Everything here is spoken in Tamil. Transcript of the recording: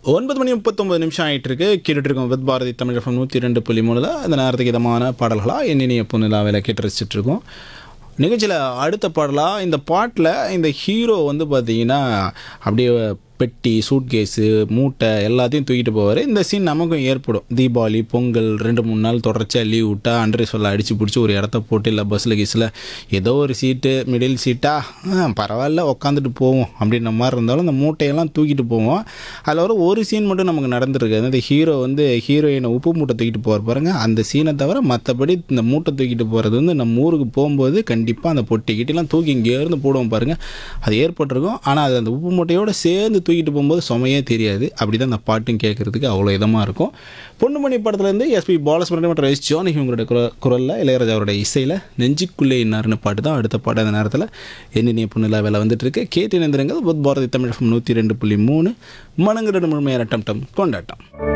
ஒன்பது மணி முப்பத்தொம்பது நிமிஷம் ஆகிட்டு இருக்கு கேட்டுட்டு இருக்கோம் வித் பாரதி தமிழ் எஃப்எம் நூற்றி ரெண்டு புள்ளி மூணில் இந்த நேரத்துக்கு இதமான பாடல்களாக என்னென்ன பொண்ணுலாவில் கேட்டு ரசிச்சுட்டு இருக்கோம் நிகழ்ச்சியில் அடுத்த பாடலாக இந்த பாட்டில் இந்த ஹீரோ வந்து பார்த்தீங்கன்னா அப்படியே பெட்டி சூட்கேஸு மூட்டை எல்லாத்தையும் தூக்கிட்டு போவார் இந்த சீன் நமக்கும் ஏற்படும் தீபாவளி பொங்கல் ரெண்டு மூணு நாள் தொடர்ச்சியாக லீவ் விட்டா அன்றே சொல்ல அடித்து பிடிச்சி ஒரு இடத்த போட்டு இல்லை பஸ்ஸில் கீஸில் ஏதோ ஒரு சீட்டு மிடில் சீட்டாக பரவாயில்ல உக்காந்துட்டு போவோம் அப்படின்ற மாதிரி இருந்தாலும் இந்த மூட்டையெல்லாம் தூக்கிட்டு போவோம் அதில் வர ஒரு சீன் மட்டும் நமக்கு நடந்துருக்கு அந்த ஹீரோ வந்து ஹீரோயினை உப்பு மூட்டை தூக்கிட்டு போகிற பாருங்க அந்த சீனை தவிர மற்றபடி இந்த மூட்டை தூக்கிட்டு போகிறது வந்து நம்ம ஊருக்கு போகும்போது கண்டிப்பாக அந்த பொட்டி கிட்டிலாம் தூக்கி இங்கேருந்து போடுவோம் பாருங்கள் அது ஏற்பட்டிருக்கும் ஆனால் அது அந்த உப்பு மூட்டையோடு சேர்ந்து தூக்கிட்டு போகும்போது சுமையே தெரியாது அப்படி தான் அந்த பாட்டும் கேட்குறதுக்கு அவ்வளோ இதமாக இருக்கும் பொண்ணுமணி படத்துலேருந்து எஸ்பி பாலசுப்ரமணியம் மற்றும் எஸ் ஜானகி இவங்களுடைய குர குரலில் இளையராஜா அவருடைய இசையில் நெஞ்சுக்குள்ளே இன்னார்னு பாட்டு தான் அடுத்த பாட்டு அந்த நேரத்தில் என்னென்ன பொண்ணுல வேலை வந்துட்டு இருக்கு கேட்டு இணைந்திருங்கள் புத் பாரதி தமிழ் நூற்றி ரெண்டு புள்ளி மூணு மனங்கிட முழுமையான டம் டம் கொண்டாட்டம்